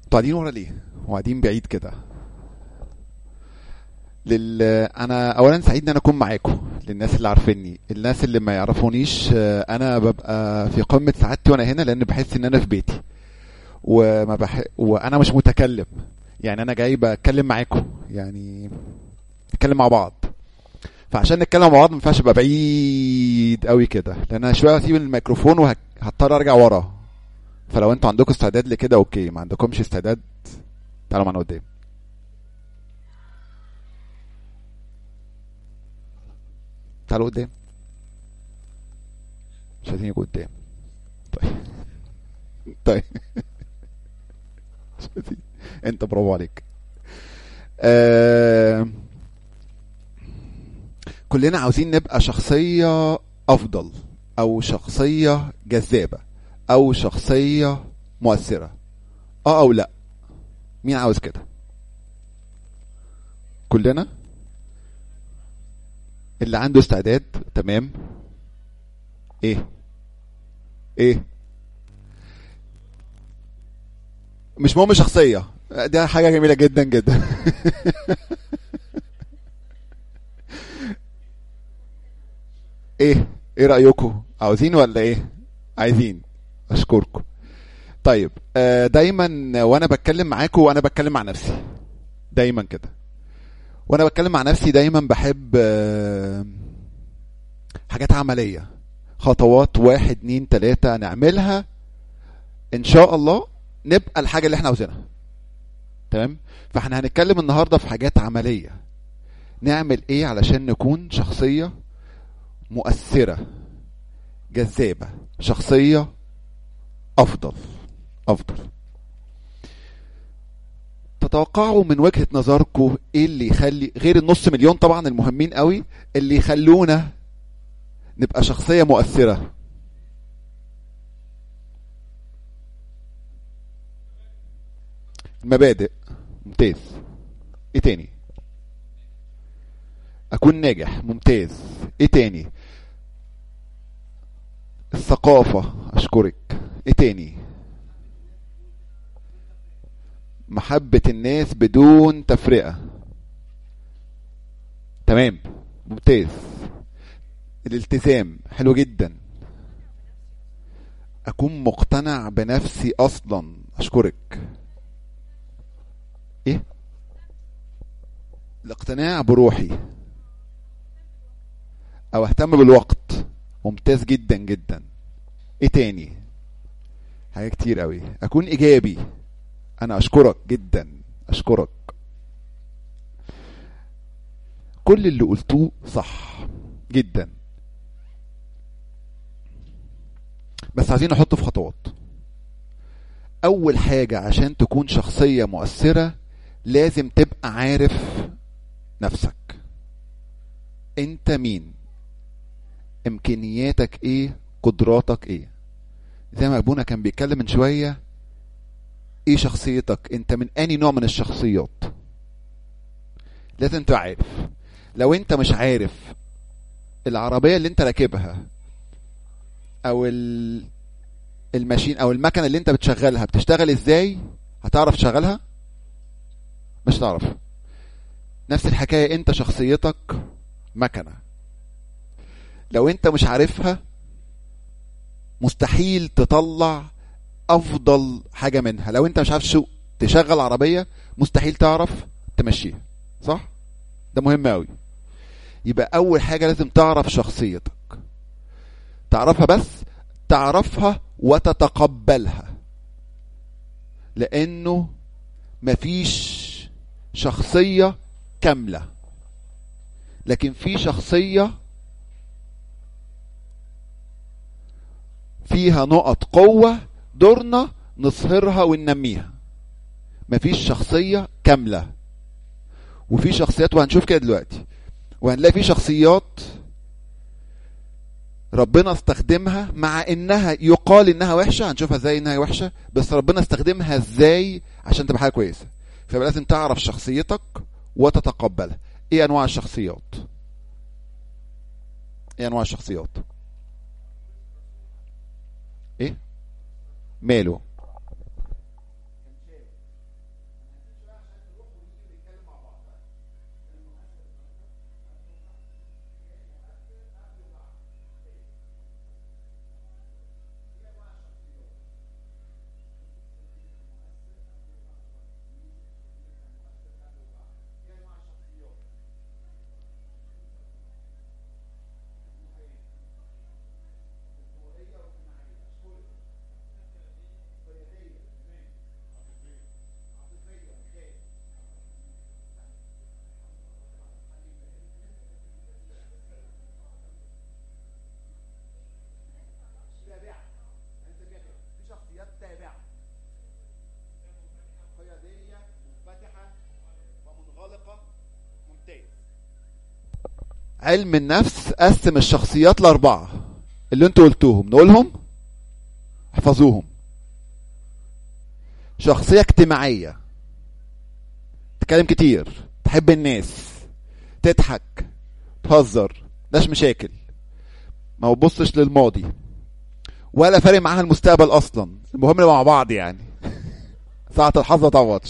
انتوا قاعدين ورا ليه؟ وقاعدين بعيد كده لل انا اولا سعيد ان انا اكون معاكم للناس اللي عارفيني الناس اللي ما يعرفونيش آه، انا ببقى في قمه سعادتي وانا هنا لان بحس ان انا في بيتي وما بح... وانا مش متكلم يعني انا جاي بتكلم معاكم يعني نتكلم مع بعض فعشان نتكلم مع بعض ما ينفعش ابقى بعيد قوي كده لان انا شويه هسيب الميكروفون وهضطر ارجع ورا فلو انتوا عندكم استعداد لكده اوكي ما عندكمش استعداد تعالوا معانا قدام تعالوا قدام مش عايزين يجوا قدام طيب طيب مش عايزين. انت برافو عليك آه... كلنا عاوزين نبقى شخصية أفضل أو شخصية جذابة أو شخصية مؤثرة اه أو لا مين عاوز كده كلنا اللي عنده استعداد تمام ايه ايه مش مهم شخصية ده حاجة جميلة جدا جدا ايه ايه رأيكم عاوزين ولا ايه عايزين اشكركم طيب آه، دايما وانا بتكلم معاكم وانا بتكلم مع نفسي دايما كده وانا بتكلم مع نفسي دايما بحب آه، حاجات عملية خطوات واحد اتنين تلاتة نعملها ان شاء الله نبقى الحاجة اللي احنا عاوزينها تمام فاحنا هنتكلم النهاردة في حاجات عملية نعمل ايه علشان نكون شخصية مؤثرة جذابة شخصية أفضل أفضل تتوقعوا من وجهة نظركم ايه اللي يخلي غير النص مليون طبعا المهمين قوي اللي يخلونا نبقى شخصية مؤثرة المبادئ ممتاز ايه تاني اكون ناجح ممتاز ايه تاني الثقافة اشكرك ايه تاني محبة الناس بدون تفرقة تمام ممتاز الالتزام حلو جدا اكون مقتنع بنفسي اصلا اشكرك ايه الاقتناع بروحي او اهتم بالوقت ممتاز جدا جدا ايه تاني حاجات كتير قوي اكون ايجابي انا اشكرك جدا اشكرك كل اللي قلتوه صح جدا بس عايزين نحطه في خطوات اول حاجة عشان تكون شخصية مؤثرة لازم تبقى عارف نفسك انت مين امكانياتك ايه قدراتك ايه زي ما ابونا كان بيتكلم من شوية ايه شخصيتك انت من اني نوع من الشخصيات لازم تبقى عارف لو انت مش عارف العربية اللي انت راكبها او ال- الماشين او المكنة اللي انت بتشغلها بتشتغل ازاي هتعرف تشغلها مش هتعرف نفس الحكاية انت شخصيتك مكنة لو انت مش عارفها مستحيل تطلع افضل حاجة منها لو انت مش عارف شو تشغل عربية مستحيل تعرف تمشيها صح ده مهم قوي يبقى اول حاجة لازم تعرف شخصيتك تعرفها بس تعرفها وتتقبلها لانه مفيش شخصية كاملة لكن في شخصية فيها نقط قوة دورنا نصهرها وننميها مفيش شخصية كاملة وفي شخصيات وهنشوف كده دلوقتي وهنلاقي في شخصيات ربنا استخدمها مع انها يقال انها وحشة هنشوفها ازاي انها وحشة بس ربنا استخدمها ازاي عشان تبقى حاجة كويسة فيبقى لازم تعرف شخصيتك وتتقبلها ايه انواع الشخصيات ايه انواع الشخصيات ايه ماله علم النفس قسم الشخصيات لاربعه اللي انتوا قلتوهم نقولهم احفظوهم شخصيه اجتماعيه تتكلم كتير تحب الناس تضحك تهزر مش مشاكل ما بتبصش للماضي ولا فارق معاها المستقبل اصلا المهم نبقى مع بعض يعني ساعة الحظ ما تعوضش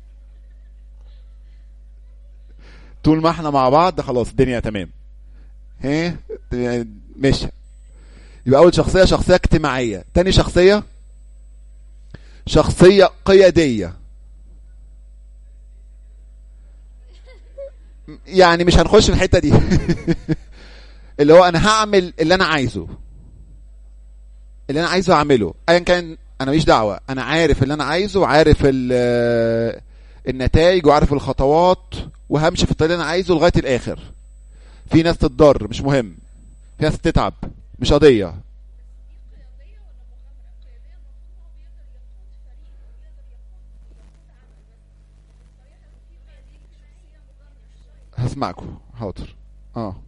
طول ما احنا مع بعض خلاص الدنيا تمام ها ماشي يبقى اول شخصية شخصية اجتماعية تاني شخصية شخصية قيادية يعني مش هنخش في الحتة دي اللي هو انا هعمل اللي انا عايزه اللي انا عايزه اعمله ايا كان انا ماليش دعوه انا عارف اللي انا عايزه وعارف النتائج وعارف الخطوات وهمشي في الطريق اللي انا عايزه لغايه الاخر في ناس تتضر مش مهم في ناس تتعب مش قضيه هسمعكم حاضر اه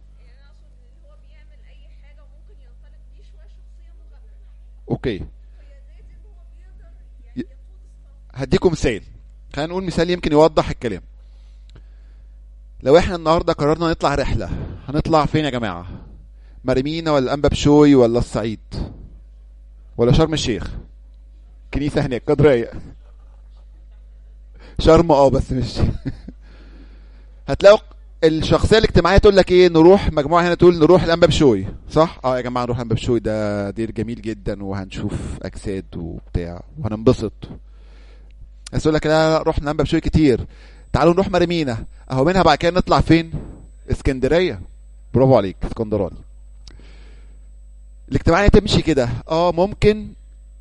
اوكي هديكم مثال خلينا نقول مثال يمكن يوضح الكلام لو احنا النهارده قررنا نطلع رحله هنطلع فين يا جماعه مريمينا ولا انبا بشوي ولا الصعيد ولا شرم الشيخ كنيسه هناك قدريه شرم اه بس مش هتلاقوا الشخصيه الاجتماعيه تقول لك ايه نروح مجموعه هنا تقول نروح الانبا بشوي صح اه يا جماعه نروح الانبا بشوي ده دير جميل جدا وهنشوف اجساد وبتاع وهننبسط بس يقول لك لا لا رحنا الانبا بشوي كتير تعالوا نروح مريمينا اهو منها بعد كده نطلع فين اسكندريه برافو عليك اسكندراني الاجتماعيه تمشي كده اه ممكن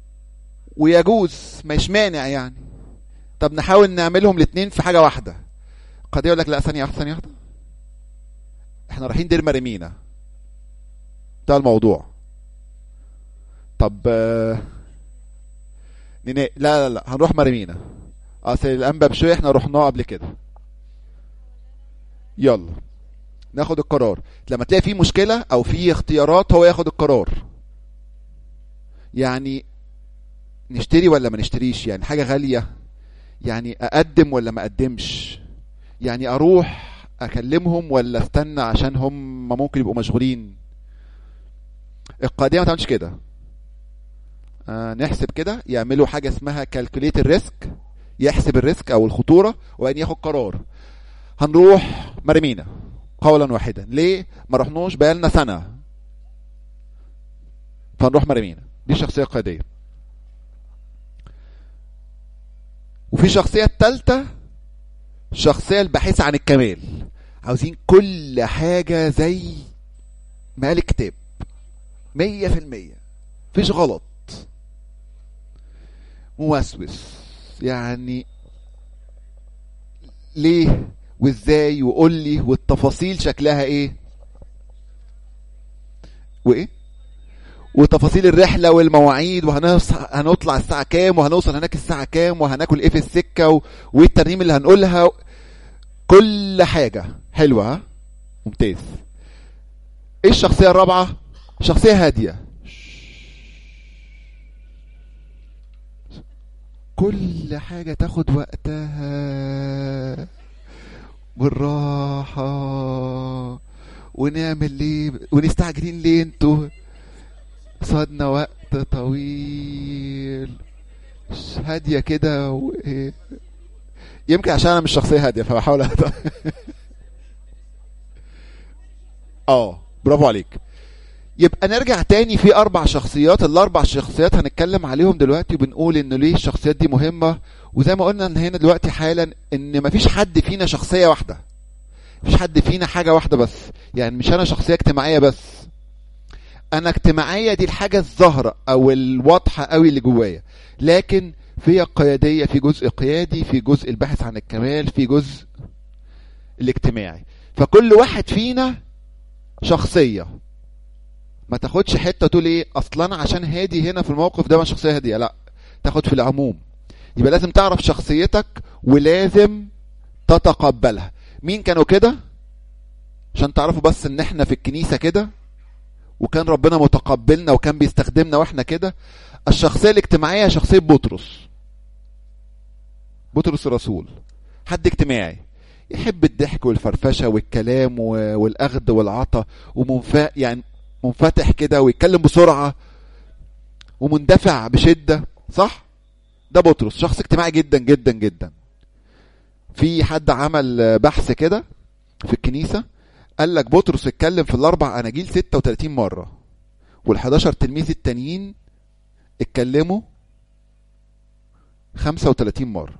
ويجوز مش مانع يعني طب نحاول نعملهم الاثنين في حاجه واحده قد يقول لك لا ثانيه واحده ثانيه واحده احنا رايحين دير مريمينا ده الموضوع طب آه ننا... لا لا لا هنروح مريمينا اصل الانبا بشويه احنا رحناه قبل كده يلا ناخد القرار لما تلاقي في مشكله او في اختيارات هو ياخد القرار يعني نشتري ولا ما نشتريش يعني حاجه غاليه يعني اقدم ولا ما اقدمش يعني اروح اكلمهم ولا استنى عشان هم ممكن يبقوا مشغولين القضيه ما تعملش كده آه نحسب كده يعملوا حاجه اسمها كالكوليت الريسك يحسب الريسك او الخطوره وبعدين ياخد قرار هنروح مرمينا قولا واحدا ليه ما رحناش بقالنا سنه فنروح مرمينا دي الشخصيه القياديه وفي الشخصيه الثالثه الشخصيه الباحثه عن الكمال عاوزين كل حاجه زي ما قال الكتاب مية في المية مفيش غلط موسوس يعني ليه وازاي وقول لي والتفاصيل شكلها ايه وايه وتفاصيل الرحلة والمواعيد وهنطلع الساعة كام وهنوصل هناك الساعة كام وهناكل ايه في السكة و... وايه الترنيم اللي هنقولها كل حاجة حلوة ها ممتاز ايه الشخصية الرابعة شخصية هادية كل حاجة تاخد وقتها بالراحة ونعمل ليه ونستعجلين ليه انتوا صادنا وقت طويل هادية كده و... يمكن عشان انا مش شخصية هادية فبحاول أهدى. اه برافو عليك يبقى نرجع تاني في اربع شخصيات الاربع شخصيات هنتكلم عليهم دلوقتي وبنقول ان ليه الشخصيات دي مهمة وزي ما قلنا ان هنا دلوقتي حالا ان مفيش حد فينا شخصية واحدة مفيش حد فينا حاجة واحدة بس يعني مش انا شخصية اجتماعية بس انا اجتماعية دي الحاجة الظاهرة او الواضحة قوي اللي جوايا لكن في قيادية في جزء قيادي في جزء البحث عن الكمال في جزء الاجتماعي فكل واحد فينا شخصية ما تاخدش حته تقول ايه اصلا انا عشان هادي هنا في الموقف ده ما شخصيه هاديه لا تاخد في العموم يبقى لازم تعرف شخصيتك ولازم تتقبلها مين كانوا كده عشان تعرفوا بس ان احنا في الكنيسه كده وكان ربنا متقبلنا وكان بيستخدمنا واحنا كده الشخصيه الاجتماعيه شخصيه بطرس بطرس الرسول حد اجتماعي يحب الضحك والفرفشه والكلام والاخذ والعطا ومنف يعني منفتح كده ويتكلم بسرعه ومندفع بشده صح ده بطرس شخص اجتماعي جدا جدا جدا في حد عمل بحث كده في الكنيسه قال لك بطرس اتكلم في الاربع اناجيل 36 مره وال11 تلميذ التانيين اتكلموا 35 مره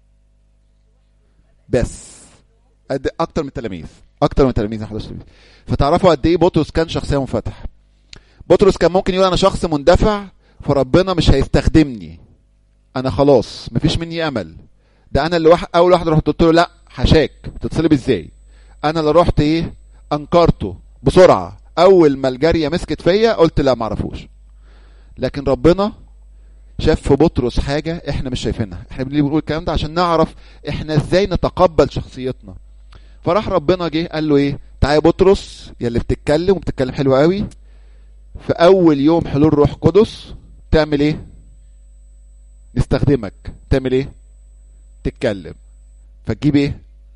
بس قد اكتر من التلاميذ اكتر من التلاميذ 11 تلميذ فتعرفوا قد ايه بطرس كان شخصيه منفتحه بطرس كان ممكن يقول انا شخص مندفع فربنا مش هيستخدمني انا خلاص مفيش مني امل ده انا اللي واحد اول واحد رحت قلت له لا حشاك تتصلب ازاي انا اللي رحت ايه انكرته بسرعه اول ما الجاريه مسكت فيا قلت لا معرفوش لكن ربنا شاف في بطرس حاجة احنا مش شايفينها احنا بنقول الكلام ده عشان نعرف احنا ازاي نتقبل شخصيتنا فراح ربنا جه قال له ايه تعالى يا بطرس يا اللي بتتكلم وبتتكلم حلو قوي في اول يوم حلول روح قدس تعمل ايه نستخدمك تعمل ايه تتكلم فتجيب ايه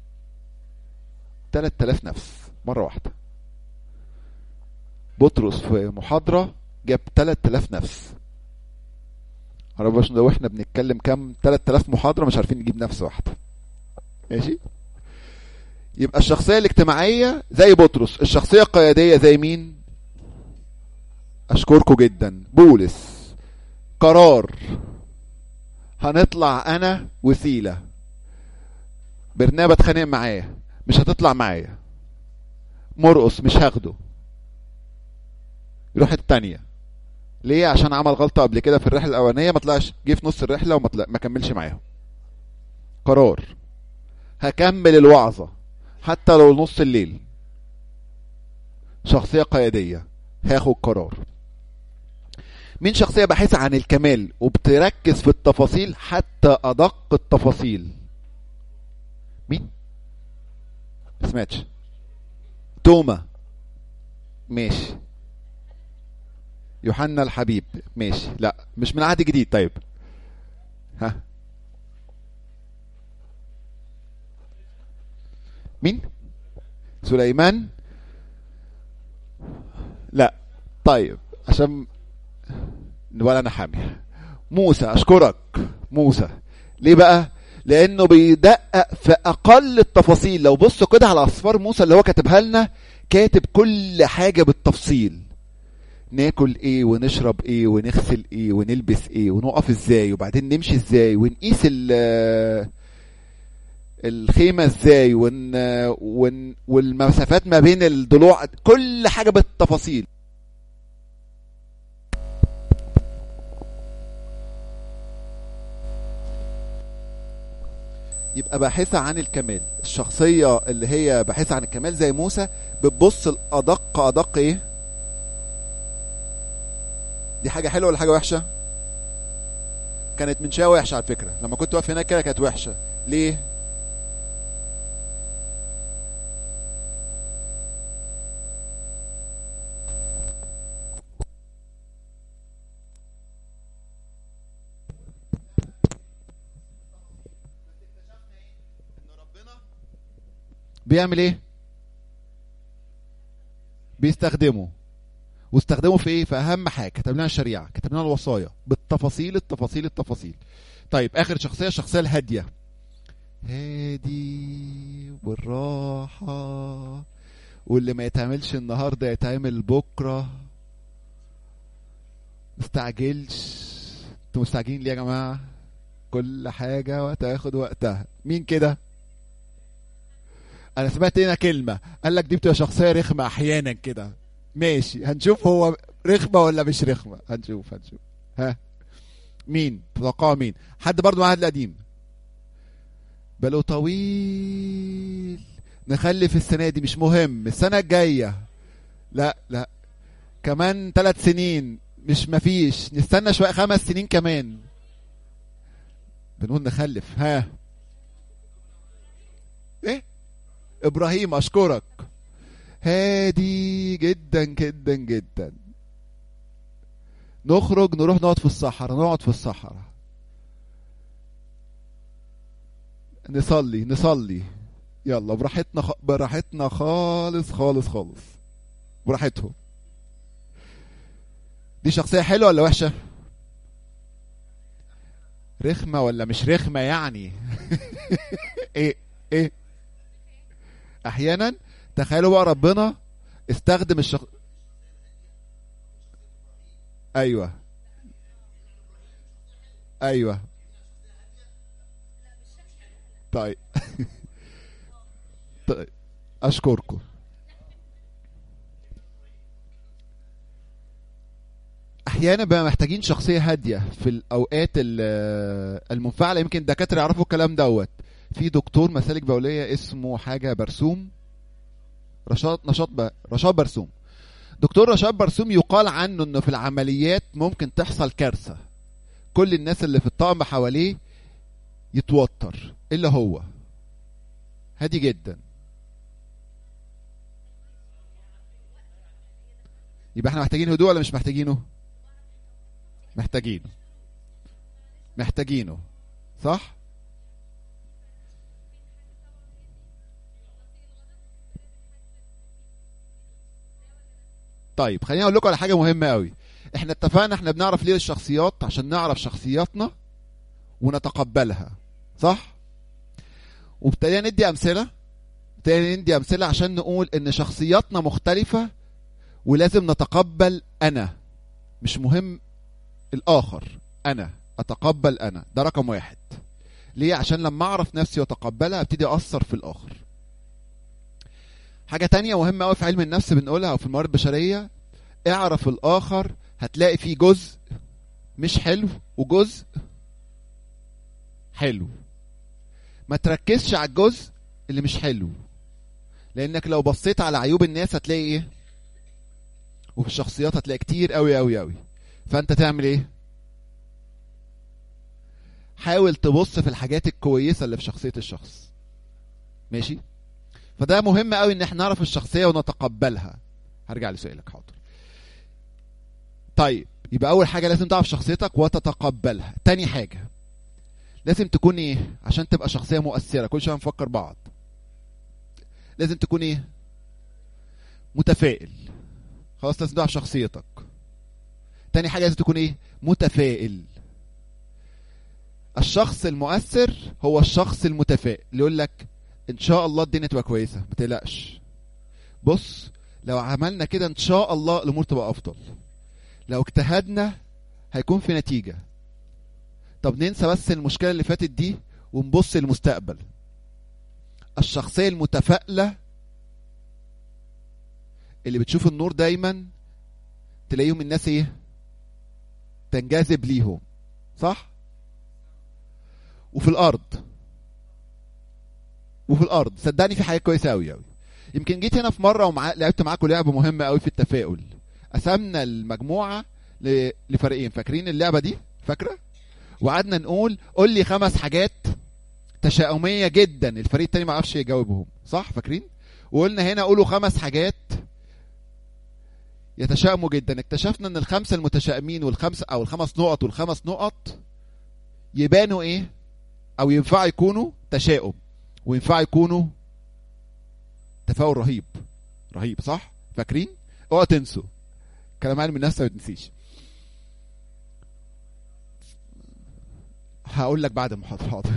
3000 نفس مرة واحدة بطرس في محاضرة جاب 3000 نفس عرفوا عشان لو احنا بنتكلم كام 3000 محاضرة مش عارفين نجيب نفس واحدة ماشي يبقى الشخصية الاجتماعية زي بطرس الشخصية القيادية زي مين اشكركم جدا بولس قرار هنطلع انا وسيلة برنابا اتخانق معاه مش هتطلع معايا مرقص مش هاخده يروح التانية ليه عشان عمل غلطة قبل كده في الرحلة الأولانية ما طلعش جه في نص الرحلة وما طلع ما كملش معاهم قرار هكمل الوعظة حتى لو نص الليل شخصية قيادية هاخد قرار مين شخصية باحثة عن الكمال وبتركز في التفاصيل حتى أدق التفاصيل مين ما سمعتش توما ماشي يوحنا الحبيب ماشي لا مش من عهد جديد طيب ها مين سليمان لا طيب عشان ولا انا حامي موسى اشكرك موسى ليه بقى لانه بيدقق في اقل التفاصيل لو بصوا كده على اصفار موسى اللي هو كاتبها لنا كاتب كل حاجه بالتفصيل ناكل ايه ونشرب ايه ونغسل ايه ونلبس ايه ونقف ازاي وبعدين نمشي ازاي ونقيس الخيمه ازاي ون... ون... والمسافات ما بين الضلوع كل حاجه بالتفاصيل يبقى باحثة عن الكمال الشخصية اللي هي باحثة عن الكمال زي موسى بتبص الأدق أدق إيه دي حاجة حلوة ولا حاجة وحشة كانت من شوية وحشة على فكرة لما كنت واقف هناك كده كانت وحشة ليه بيعمل ايه بيستخدمه واستخدمه في ايه في اهم حاجه كتب لنا الشريعه كتب لنا الوصايا بالتفاصيل التفاصيل التفاصيل طيب اخر شخصيه الشخصيه الهاديه هادي والراحه واللي ما يتعملش النهارده يتعمل بكره مستعجلش انتوا مستعجلين ليه يا جماعه كل حاجه وتاخد وقتها مين كده انا سمعت هنا كلمه قال لك دي بتبقى شخصيه رخمه احيانا كده ماشي هنشوف هو رخمه ولا مش رخمه هنشوف هنشوف ها مين تتوقعوا مين حد برضو معهد القديم بقاله طويل نخلف السنه دي مش مهم السنه الجايه لا لا كمان ثلاث سنين مش مفيش نستنى شويه خمس سنين كمان بنقول نخلف ها ايه ابراهيم اشكرك هادي جدا جدا جدا نخرج نروح نقعد في الصحراء نقعد في الصحراء نصلي نصلي يلا براحتنا خ... براحتنا خالص خالص خالص براحتهم دي شخصية حلوة ولا وحشة؟ رخمة ولا مش رخمة يعني؟ ايه ايه؟ احيانا تخيلوا بقى ربنا استخدم الشخص ايوه ايوه طيب طيب اشكركم احيانا بقى محتاجين شخصيه هاديه في الاوقات ال- المنفعله يمكن الدكاتره يعرفوا الكلام دوت في دكتور مسالك بوليه اسمه حاجه برسوم رشاد نشاط ب... رشاد برسوم دكتور رشاد برسوم يقال عنه انه في العمليات ممكن تحصل كارثه كل الناس اللي في الطاقم حواليه يتوتر الا هو هادي جدا يبقى احنا محتاجين هدوء ولا مش محتاجينه محتاجينه محتاجينه صح طيب خليني اقول لكم على حاجه مهمه قوي احنا اتفقنا احنا بنعرف ليه الشخصيات عشان نعرف شخصياتنا ونتقبلها صح وابتدينا ندي امثله ابتدينا ندي امثله عشان نقول ان شخصياتنا مختلفه ولازم نتقبل انا مش مهم الاخر انا اتقبل انا ده رقم واحد ليه عشان لما اعرف نفسي واتقبلها ابتدي اثر في الاخر حاجة تانية مهمة قوي في علم النفس بنقولها او في الموارد البشرية اعرف الاخر هتلاقي فيه جزء مش حلو وجزء حلو ما تركزش على الجزء اللي مش حلو لانك لو بصيت على عيوب الناس هتلاقي ايه وفي الشخصيات هتلاقي كتير قوي قوي قوي فانت تعمل ايه حاول تبص في الحاجات الكويسه اللي في شخصيه الشخص ماشي فده مهم قوي ان احنا نعرف الشخصيه ونتقبلها هرجع لسؤالك حاضر طيب يبقى اول حاجه لازم تعرف شخصيتك وتتقبلها تاني حاجه لازم تكون ايه عشان تبقى شخصيه مؤثره كل شويه نفكر بعض لازم تكون ايه متفائل خلاص لازم تعرف شخصيتك تاني حاجه لازم تكون ايه متفائل الشخص المؤثر هو الشخص المتفائل اللي يقول لك ان شاء الله الدنيا تبقى كويسه ما تقلقش بص لو عملنا كده ان شاء الله الامور تبقى افضل لو اجتهدنا هيكون في نتيجه طب ننسى بس المشكله اللي فاتت دي ونبص للمستقبل الشخصيه المتفائله اللي بتشوف النور دايما تلاقيهم الناس ايه تنجذب ليهم صح وفي الارض وفي الارض صدقني في حاجات كويسه قوي قوي يمكن جيت هنا في مره ومع... لعبت معاكم لعبه مهمه قوي في التفاؤل قسمنا المجموعه ل... لفريقين فاكرين اللعبه دي فاكره وقعدنا نقول قول لي خمس حاجات تشاؤميه جدا الفريق التاني ما عرفش يجاوبهم صح فاكرين وقلنا هنا قولوا خمس حاجات يتشائموا جدا اكتشفنا ان الخمسه المتشائمين والخمسه او الخمس نقط والخمس نقط يبانوا ايه او ينفع يكونوا تشاؤم وينفع يكونوا تفاؤل رهيب رهيب صح فاكرين اوعوا تنسوا كلام علم النفس ما بتنسيش هقول لك بعد المحاضره حاضر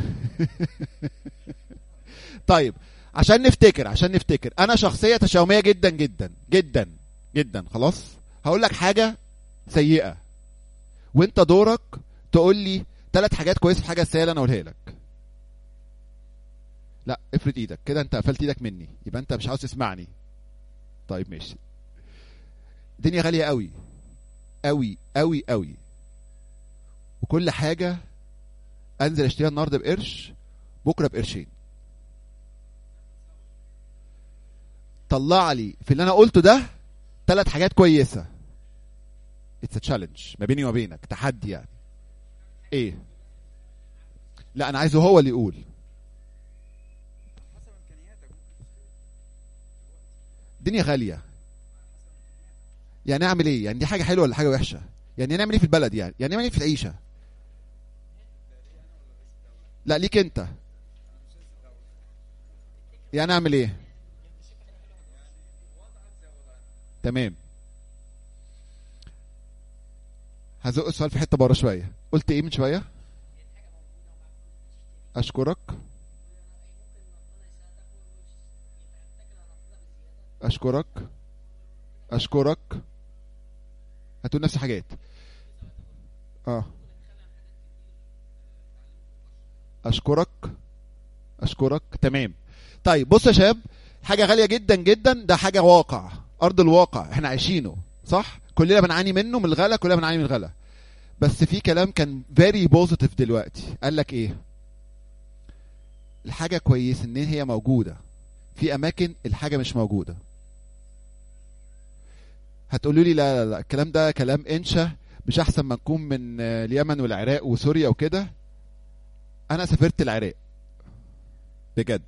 طيب عشان نفتكر عشان نفتكر انا شخصيه تشاؤميه جدا جدا جدا جدا خلاص هقول لك حاجه سيئه وانت دورك تقول لي ثلاث حاجات كويسه في حاجه سيئه انا اقولها لك لا افرد ايدك كده انت قفلت ايدك مني يبقى انت مش عاوز تسمعني طيب ماشي الدنيا غاليه قوي قوي قوي قوي وكل حاجه انزل اشتريها النهارده بقرش بكره بقرشين طلع لي في اللي انا قلته ده ثلاث حاجات كويسه اتس تشالنج ما بيني وما بينك تحدي يعني ايه لا انا عايزه هو اللي يقول الدنيا غاليه يعني اعمل ايه يعني دي حاجه حلوه ولا حاجه وحشه يعني نعمل ايه في البلد يعني يعني نعمل ايه في العيشه لا ليك انت يعني اعمل ايه تمام هزق السؤال في حته بره شويه قلت ايه من شويه اشكرك اشكرك اشكرك هتقول نفس الحاجات اه اشكرك اشكرك تمام طيب بص يا شباب حاجه غاليه جدا جدا ده حاجه واقع ارض الواقع احنا عايشينه صح كلنا بنعاني منه من الغلا كلنا بنعاني من الغلا بس في كلام كان فيري بوزيتيف دلوقتي قال لك ايه الحاجه كويس ان هي موجوده في اماكن الحاجه مش موجوده هتقولوا لي لا لا لا الكلام ده كلام انشا مش احسن ما نكون من آه، اليمن والعراق وسوريا وكده انا سافرت العراق بجد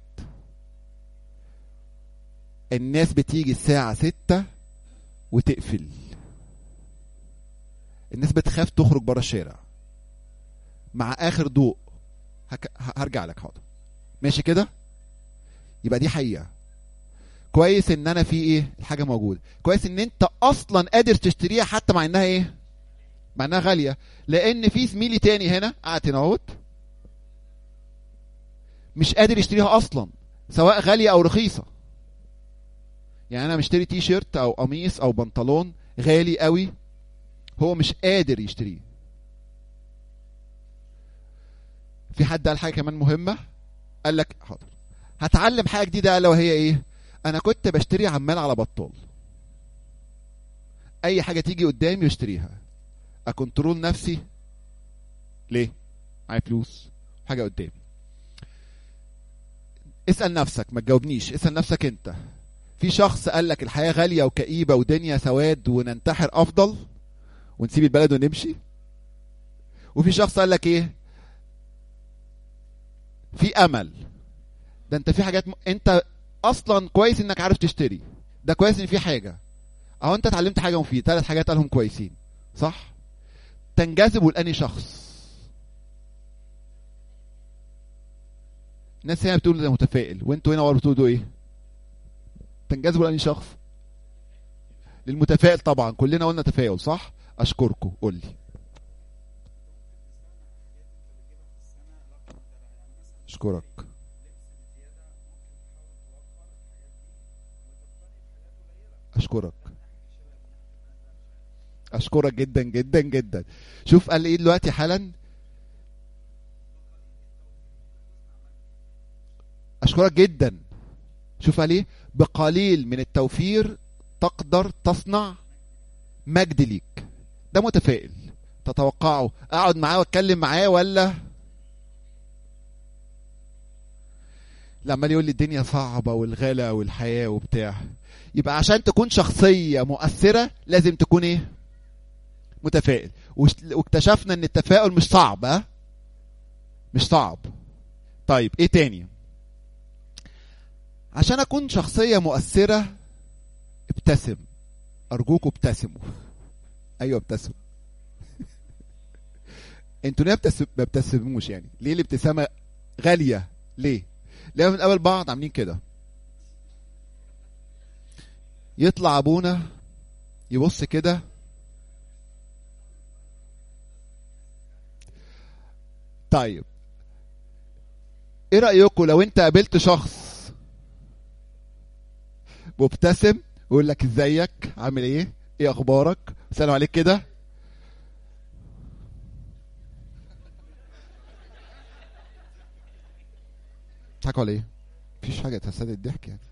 الناس بتيجي الساعة ستة وتقفل الناس بتخاف تخرج بره الشارع مع اخر ضوء هك... ه- هرجع لك حاضر ماشي كده يبقى دي حقيقة كويس ان انا في ايه الحاجة موجودة كويس ان انت اصلا قادر تشتريها حتى مع انها ايه مع انها غالية لان في زميلي تاني هنا قاعد هنا اهوت مش قادر يشتريها اصلا سواء غالية او رخيصة يعني انا مشتري تي شيرت او قميص او بنطلون غالي قوي هو مش قادر يشتريه في حد قال حاجه كمان مهمه قال لك حاضر هتعلم حاجه جديده الا وهي ايه انا كنت بشتري عمال على بطال اي حاجه تيجي قدامي بشتريها اكنترول نفسي ليه معايا فلوس حاجه قدامي اسال نفسك ما تجاوبنيش اسال نفسك انت في شخص قال لك الحياه غاليه وكئيبه ودنيا سواد وننتحر افضل ونسيب البلد ونمشي وفي شخص قال لك ايه في امل ده انت في حاجات م... انت اصلا كويس انك عارف تشتري ده كويس ان في حاجه اهو انت اتعلمت حاجه مفيده ثلاث حاجات قالهم كويسين صح تنجذبوا لاني شخص الناس هنا بتقول ده متفائل وانتوا هنا ورا بتقولوا ايه تنجذبوا لاني شخص للمتفائل طبعا كلنا قلنا تفاؤل صح اشكركم قول لي اشكرك اشكرك اشكرك جدا جدا جدا شوف قال ايه دلوقتي حالا اشكرك جدا شوف قال ايه بقليل من التوفير تقدر تصنع مجد ليك ده متفائل تتوقعه اقعد معاه واتكلم معاه ولا لما يقول لي الدنيا صعبة والغلا والحياة وبتاع يبقى عشان تكون شخصية مؤثرة لازم تكون ايه متفائل وش- واكتشفنا ان التفاؤل مش صعب ها مش صعب طيب ايه تاني عشان اكون شخصية مؤثرة ابتسم ارجوكوا ابتسموا ايوه ابتسم انتوا ليه بتس- ما بتبتسموش يعني ليه الابتسامة غالية ليه ليه من اول بعض عاملين كده يطلع ابونا يبص كده طيب ايه رايكم لو انت قابلت شخص مبتسم ويقول لك ازيك عامل ايه ايه اخبارك سلام عليك كده بتضحكوا على ايه مفيش حاجه تسد الضحك يعني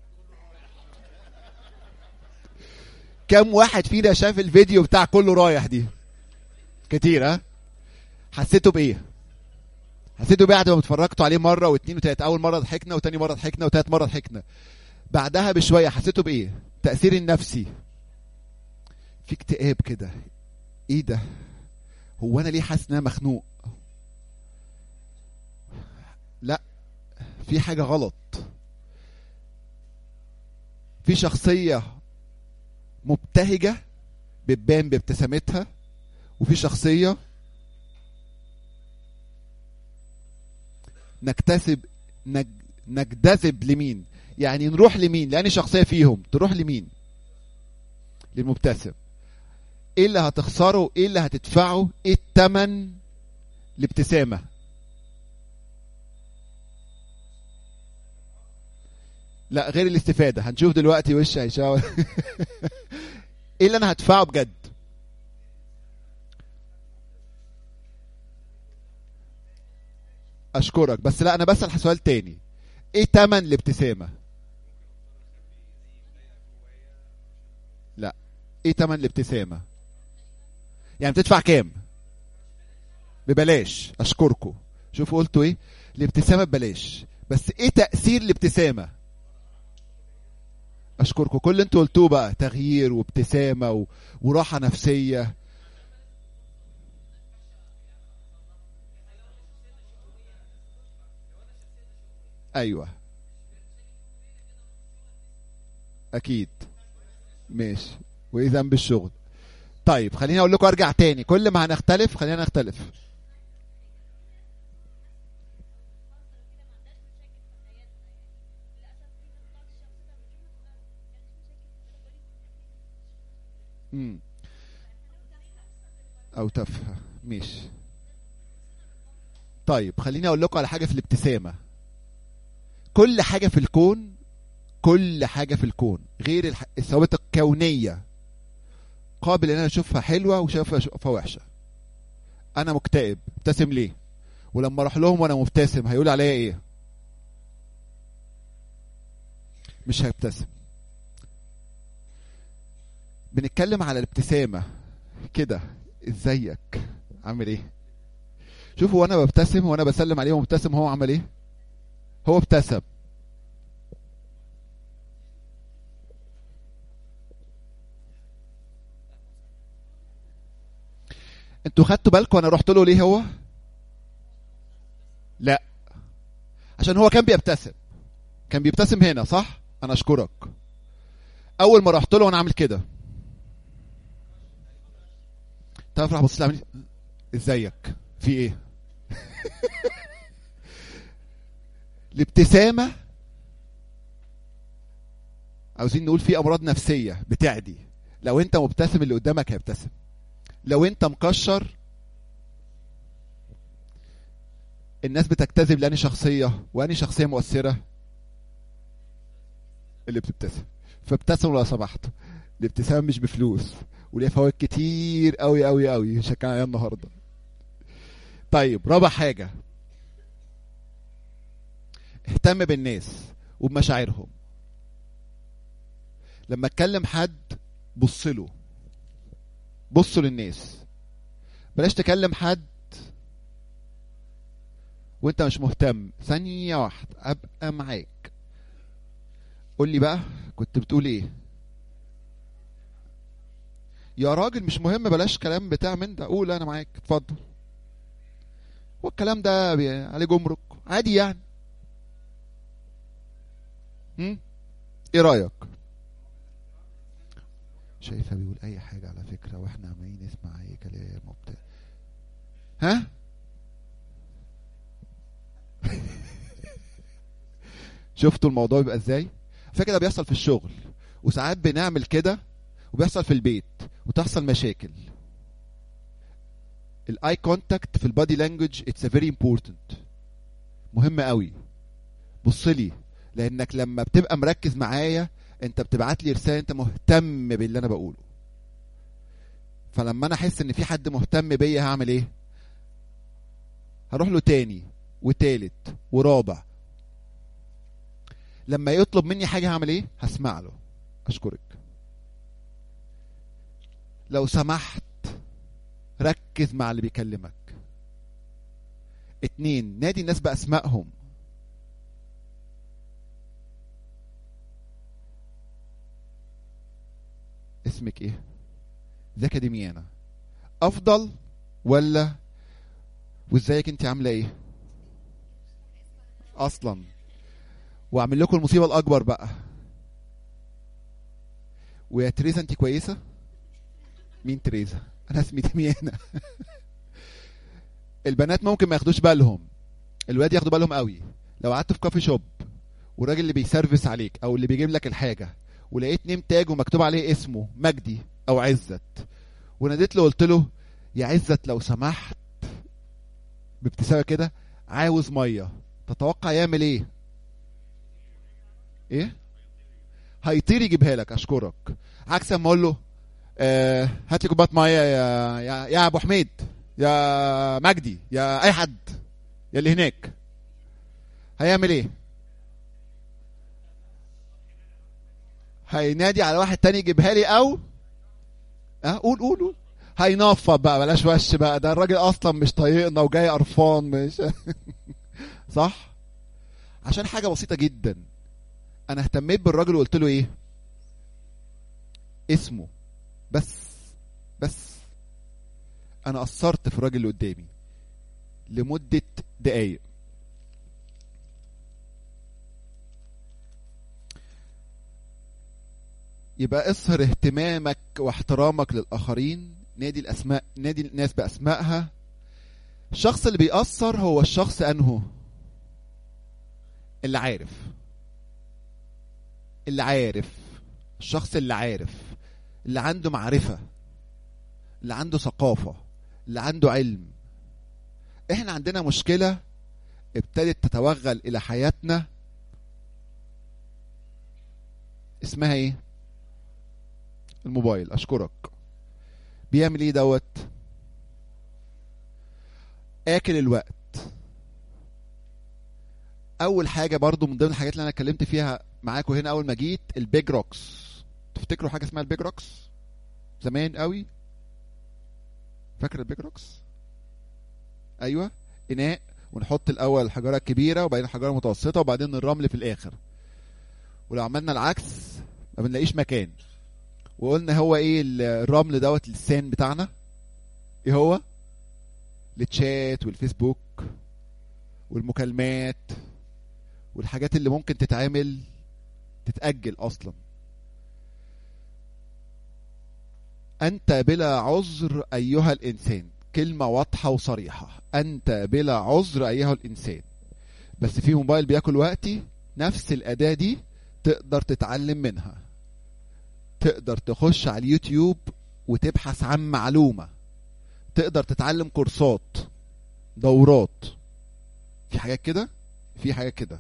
كم واحد فينا شاف الفيديو بتاع كله رايح دي كتير ها حسيتوا بايه حسيتوا بعد ما اتفرجتوا عليه مره واثنين وثلاثه اول مره ضحكنا وتاني مره ضحكنا وثالث مره ضحكنا بعدها بشويه حسيتوا بايه تاثير النفسي في اكتئاب كده ايه ده هو انا ليه حاسس ان انا مخنوق لا في حاجه غلط في شخصيه مبتهجه بتبان بابتسامتها وفي شخصيه نكتسب نج... نجذب لمين يعني نروح لمين لأني شخصية فيهم تروح لمين للمبتسم ايه اللي هتخسره ايه اللي هتدفعه ايه التمن الابتسامة لا غير الاستفادة هنشوف دلوقتي وش هيشاور ايه اللي انا هدفعه بجد اشكرك بس لا انا بسأل سؤال تاني ايه تمن الابتسامة لا ايه تمن الابتسامة يعني بتدفع كام ببلاش اشكركم شوفوا قلتوا ايه الابتسامة ببلاش بس ايه تأثير الابتسامة اشكركم كل اللي انتوا قلتوه بقى تغيير وابتسامة و... وراحة نفسية ايوه اكيد ماشي وايه ذنب الشغل طيب خليني اقول لكم ارجع تاني كل ما هنختلف خلينا نختلف امم او تافهه ماشي طيب خليني اقول لكم على حاجه في الابتسامه كل حاجه في الكون كل حاجه في الكون غير الح- الثوابت الكونيه قابل ان انا اشوفها حلوه وشايفها اشوفها وحشه انا مكتئب ابتسم ليه ولما اروح لهم وانا مبتسم هيقول عليا ايه مش هيبتسم بنتكلم على الابتسامه كده ازيك عامل ايه شوفوا وانا ببتسم وانا بسلم عليه ومبتسم هو عمل ايه هو ابتسم انتوا خدتوا بالكم انا رحت له ليه هو لا عشان هو كان بيبتسم كان بيبتسم هنا صح انا اشكرك اول ما رحت له وانا عامل كده تعرف راح بص لي عامل إيه؟ ازيك في ايه الابتسامه عاوزين نقول في امراض نفسيه بتعدي لو انت مبتسم اللي قدامك هيبتسم لو انت مكشر الناس بتجتذب لاني شخصيه واني شخصيه مؤثره اللي بتبتسم فابتسموا لو سمحتوا الابتسام مش بفلوس وليها فوائد كتير قوي قوي قوي شكلنا عليها النهارده طيب رابع حاجه اهتم بالناس وبمشاعرهم لما اتكلم حد بص له بصوا للناس بلاش تكلم حد وانت مش مهتم ثانية واحدة ابقى معاك قول لي بقى كنت بتقول ايه يا راجل مش مهم بلاش كلام بتاع من ده قول انا معاك اتفضل والكلام ده بي- عليه جمرك عادي يعني هم؟ ايه رايك شايفها بيقول اي حاجه على فكره واحنا عمالين نسمع اي كلام وبتاع ها شفتوا الموضوع بيبقى ازاي فكده ده بيحصل في الشغل وساعات بنعمل كده وبيحصل في البيت وتحصل مشاكل الاي كونتاكت في البادي لانجوج اتس فيري امبورتنت مهم قوي بص لي لانك لما بتبقى مركز معايا انت بتبعت لي رساله انت مهتم باللي انا بقوله فلما انا احس ان في حد مهتم بيا هعمل ايه هروح له تاني وتالت ورابع لما يطلب مني حاجه هعمل ايه هسمع له اشكرك لو سمحت ركز مع اللي بيكلمك اتنين نادي الناس باسمائهم اسمك ايه ازيك يا دميانة افضل ولا وازيك انت عامله ايه اصلا واعمل لكم المصيبه الاكبر بقى ويا تريزا انت كويسه مين تريزا انا اسمي دميانه البنات ممكن ما ياخدوش بالهم الولاد ياخدوا بالهم قوي لو قعدت في كافي شوب والراجل اللي بيسرفس عليك او اللي بيجيب لك الحاجه ولقيت نيم تاج ومكتوب عليه اسمه مجدي او عزت وناديت له قلت له يا عزت لو سمحت بابتسامه كده عاوز ميه تتوقع يعمل ايه ايه هيطير يجيبها لك اشكرك عكس اما اقول له آه هات لي كوبايه ميه يا يا يا ابو حميد يا مجدي يا اي حد يا اللي هناك هيعمل ايه هينادي على واحد تاني يجيبها لي او اه قول قول قول هينفض بقى بلاش وش بقى ده الراجل اصلا مش طايقنا وجاي قرفان مش صح عشان حاجه بسيطه جدا انا اهتميت بالراجل وقلت له ايه اسمه بس بس انا اثرت في الراجل اللي قدامي لمده دقايق يبقى اظهر اهتمامك واحترامك للاخرين نادي الاسماء نادي الناس باسمائها الشخص اللي بيأثر هو الشخص انهو اللي عارف اللي عارف الشخص اللي عارف اللي عنده معرفة اللي عنده ثقافة اللي عنده علم احنا عندنا مشكلة ابتدت تتوغل الى حياتنا اسمها ايه الموبايل اشكرك بيعمل ايه دوت اكل الوقت اول حاجه برضو من ضمن الحاجات اللي انا اتكلمت فيها معاكم هنا اول ما جيت البيج روكس تفتكروا حاجه اسمها البيج روكس زمان قوي فاكر البيج روكس ايوه اناء ونحط الاول الحجاره الكبيره وبعدين الحجاره المتوسطه وبعدين الرمل في الاخر ولو عملنا العكس ما بنلاقيش مكان وقلنا هو ايه الرمل دوت اللسان بتاعنا ايه هو التشات والفيسبوك والمكالمات والحاجات اللي ممكن تتعمل تتأجل أصلا أنت بلا عذر أيها الإنسان كلمة واضحة وصريحة أنت بلا عذر أيها الإنسان بس في موبايل بياكل وقتي نفس الأداة دي تقدر تتعلم منها تقدر تخش على اليوتيوب وتبحث عن معلومة تقدر تتعلم كورسات دورات في حاجات كده في حاجات كده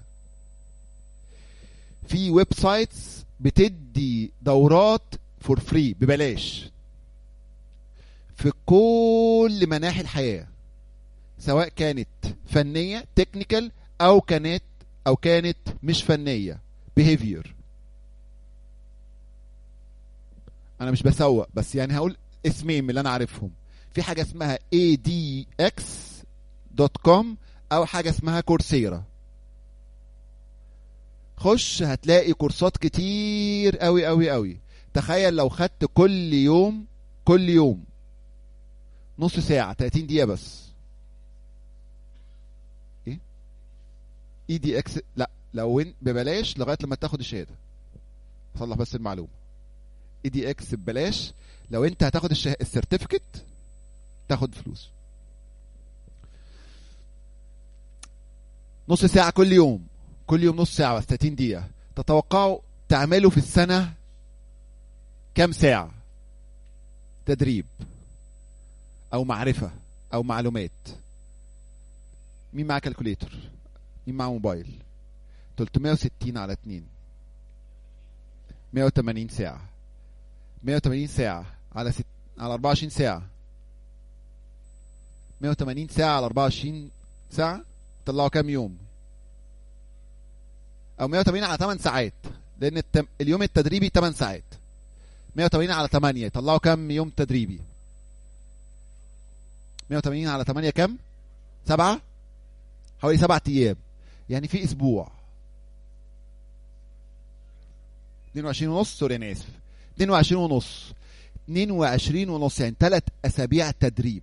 في ويب سايتس بتدي دورات فور فري ببلاش في كل مناحي الحياة سواء كانت فنية تكنيكال او كانت او كانت مش فنية behavior انا مش بسوق بس يعني هقول اسمين من اللي انا عارفهم في حاجة اسمها adx.com او حاجة اسمها كورسيرا خش هتلاقي كورسات كتير قوي قوي قوي تخيل لو خدت كل يوم كل يوم نص ساعة 30 دقيقة بس ايه اي دي اكس لا لو ان ببلاش لغاية لما تاخد الشهادة اصلح بس المعلومة اي دي اكس ببلاش لو انت هتاخد الشه... السيرتيفيكت تاخد فلوس نص ساعة كل يوم كل يوم نص ساعة بس 30 دقيقة تتوقعوا تعملوا في السنة كام ساعة تدريب أو معرفة أو معلومات مين معاه كالكوليتر مين معاه موبايل 360 على 2 180 ساعة 180 ساعة على ست... على 24 ساعة 180 ساعة على 24 ساعة طلعوا كام يوم او 180 على 8 ساعات لان التم... اليوم التدريبي 8 ساعات 180 على 8 طلعوا كام يوم تدريبي 180 على 8 كام سبعة حوالي سبعة ايام يعني في اسبوع 22 ونص سوري انا اسف 22 ونص 22 ونص يعني ثلاث اسابيع تدريب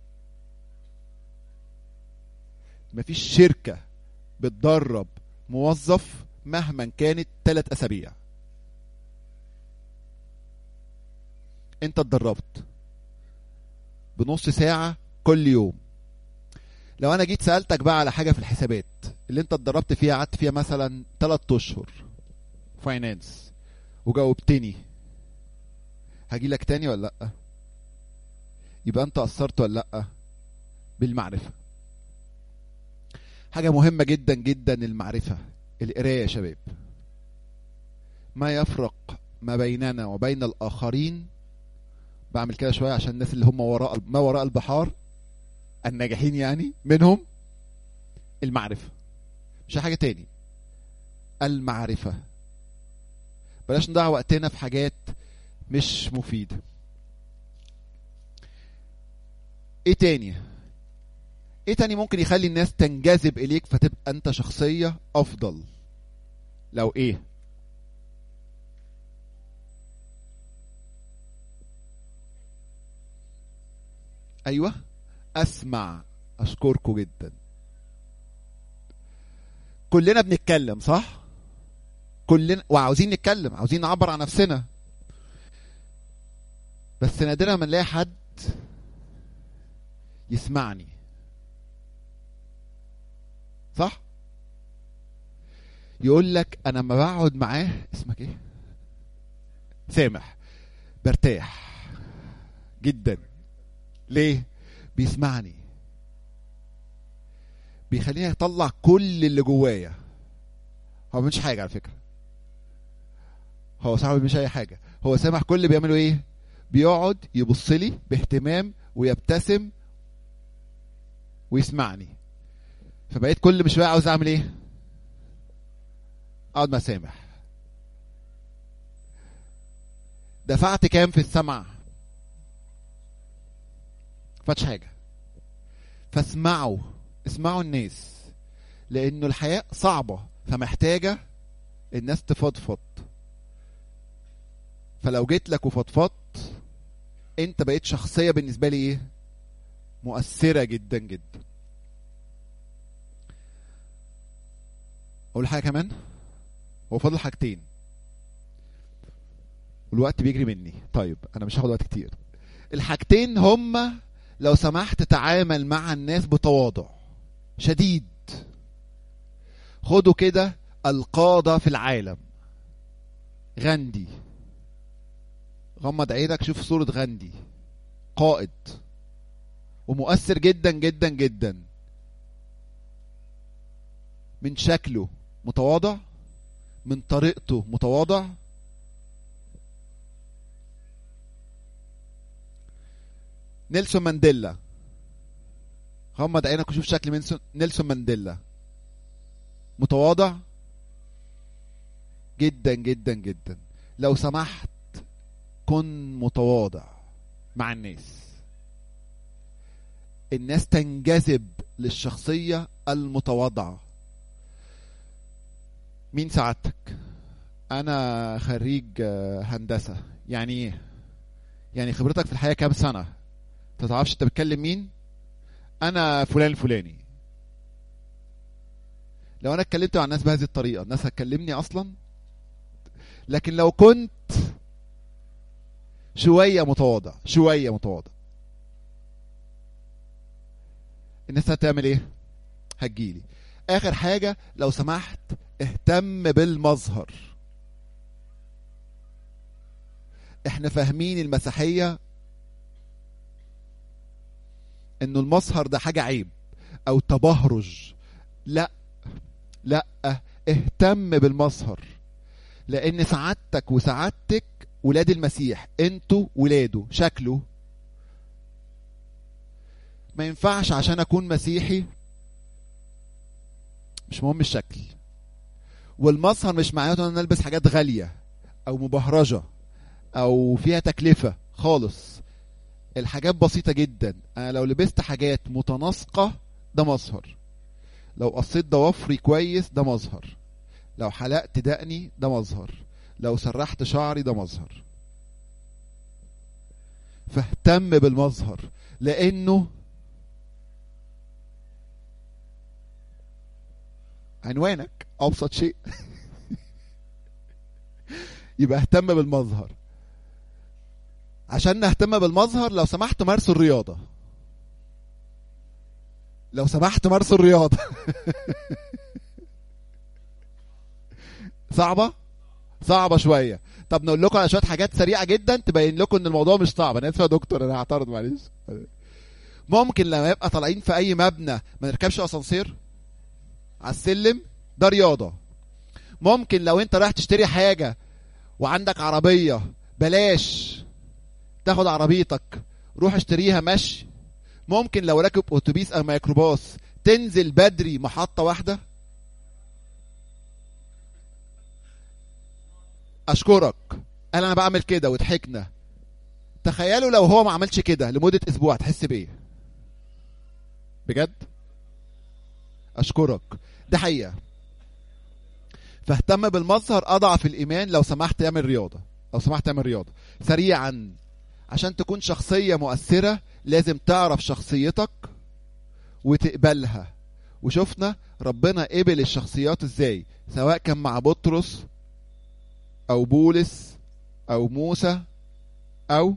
مفيش شركة بتدرب موظف مهما كانت ثلاث أسابيع انت اتدربت بنص ساعة كل يوم لو انا جيت سألتك بقى على حاجة في الحسابات اللي انت اتدربت فيها قعدت فيها مثلا 3 اشهر فاينانس وجاوبتني هاجي لك تاني ولا لا يبقى انت قصرت ولا لا بالمعرفة حاجة مهمة جدا جدا المعرفة القراية يا شباب ما يفرق ما بيننا وبين الآخرين بعمل كده شوية عشان الناس اللي هم وراء ما وراء البحار الناجحين يعني منهم المعرفة مش حاجة تاني المعرفة بلاش نضيع وقتنا في حاجات مش مفيدة ايه تاني ايه تاني ممكن يخلي الناس تنجذب اليك فتبقى انت شخصية افضل لو ايه ايوه اسمع اشكركم جدا كلنا بنتكلم صح كلنا وعاوزين نتكلم عاوزين نعبر عن نفسنا بس نادرا ما نلاقي حد يسمعني صح يقول لك انا لما بقعد معاه اسمك ايه سامح برتاح جدا ليه بيسمعني بيخليني اطلع كل اللي جوايا هو مش حاجه على فكره هو صاحبي مش اي حاجه هو سامح كل اللي بيعمله ايه بيقعد يبص لي باهتمام ويبتسم ويسمعني فبقيت كل مش بقى عاوز اعمل ايه اقعد مع سامح دفعت كام في السمع فاتش حاجة فاسمعوا اسمعوا الناس لانه الحياة صعبة فمحتاجة الناس تفضفض فلو جيت لك وفضفضت انت بقيت شخصية بالنسبة لي ايه مؤثرة جدا جدا اقول حاجة كمان هو فاضل حاجتين والوقت بيجري مني طيب انا مش هاخد وقت كتير الحاجتين هما لو سمحت تعامل مع الناس بتواضع شديد خدوا كده القادة في العالم غاندي غمض عينك شوف صورة غاندي قائد ومؤثر جدا جدا جدا من شكله متواضع من طريقته متواضع نيلسون مانديلا غمض عينك وشوف شكل نيلسون مانديلا متواضع جدا جدا جدا لو سمحت كن متواضع مع الناس الناس تنجذب للشخصية المتواضعة مين سعادتك انا خريج هندسة يعني ايه يعني خبرتك في الحياة كام سنة انت تعرفش انت بتكلم مين انا فلان الفلاني لو انا اتكلمت مع الناس بهذه الطريقة الناس هتكلمني اصلا لكن لو كنت شوية متواضع شوية متواضع الناس هتعمل ايه هتجيلي اخر حاجة لو سمحت اهتم بالمظهر احنا فاهمين المسيحية انه المظهر ده حاجة عيب او تبهرج لا لا اهتم بالمظهر لان سعادتك وسعادتك ولاد المسيح انتوا ولاده شكله ما ينفعش عشان اكون مسيحي مش مهم الشكل والمظهر مش معناته ان انا البس حاجات غاليه او مبهرجه او فيها تكلفه خالص الحاجات بسيطه جدا انا لو لبست حاجات متناسقه ده مظهر لو قصيت ضوافري كويس ده مظهر لو حلقت دقني ده مظهر لو سرحت شعري ده مظهر فاهتم بالمظهر لانه عنوانك ابسط شيء يبقى اهتم بالمظهر عشان نهتم بالمظهر لو سمحت مارسوا الرياضة لو سمحت مارسوا الرياضة صعبة صعبة شوية طب نقول لكم على شوية حاجات سريعة جدا تبين لكم ان الموضوع مش صعب انا اسف يا دكتور انا هعترض معلش ممكن لما يبقى طالعين في اي مبنى ما نركبش اسانسير على السلم ده رياضة ممكن لو انت رايح تشتري حاجة وعندك عربية بلاش تاخد عربيتك روح اشتريها مشي ممكن لو راكب اتوبيس او ميكروباص تنزل بدري محطة واحدة اشكرك قال انا بعمل كده وضحكنا تخيلوا لو هو ما عملش كده لمدة اسبوع تحس بايه بجد اشكرك ده حقيقة فاهتم بالمظهر اضعف الايمان لو سمحت اعمل رياضة لو سمحت اعمل رياضة سريعا عشان تكون شخصية مؤثرة لازم تعرف شخصيتك وتقبلها وشفنا ربنا قبل الشخصيات ازاي سواء كان مع بطرس او بولس او موسى او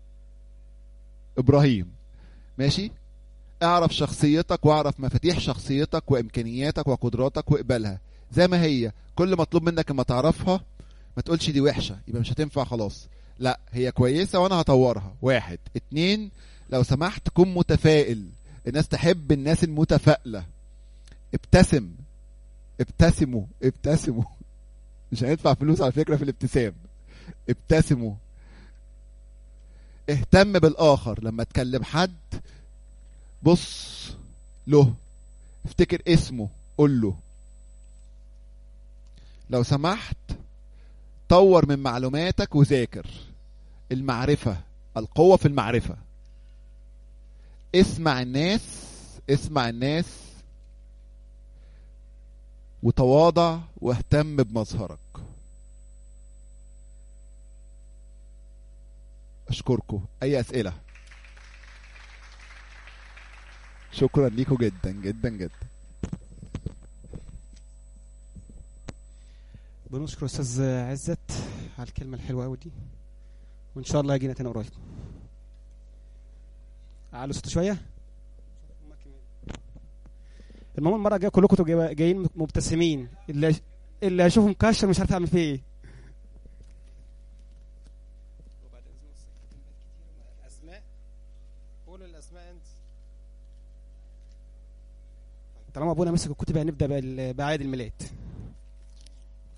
ابراهيم ماشي اعرف شخصيتك واعرف مفاتيح شخصيتك وامكانياتك وقدراتك واقبلها زي ما هي كل مطلوب منك اما تعرفها ما تقولش دي وحشة يبقى مش هتنفع خلاص لا هي كويسة وانا هطورها واحد اتنين لو سمحت كن متفائل الناس تحب الناس المتفائلة ابتسم ابتسموا ابتسموا مش هندفع فلوس على فكرة في الابتسام ابتسموا اهتم بالآخر لما تكلم حد بص له افتكر اسمه قول له لو سمحت طور من معلوماتك وذاكر المعرفة القوة في المعرفة اسمع الناس اسمع الناس وتواضع واهتم بمظهرك اشكركم اي اسئله شكرا ليكم جدا جدا جدا بنشكر استاذ عزت على الكلمه الحلوه قوي دي وان شاء الله يجينا تاني قريب علوا صوت شويه المهم المره الجايه كلكم تبقوا جايين مبتسمين اللي اللي هشوفه مكشر مش عارف اعمل فيه ايه اسماء قول الاسماء انت طالما ابونا مسك الكتب هنبدا بال- باعياد الميلاد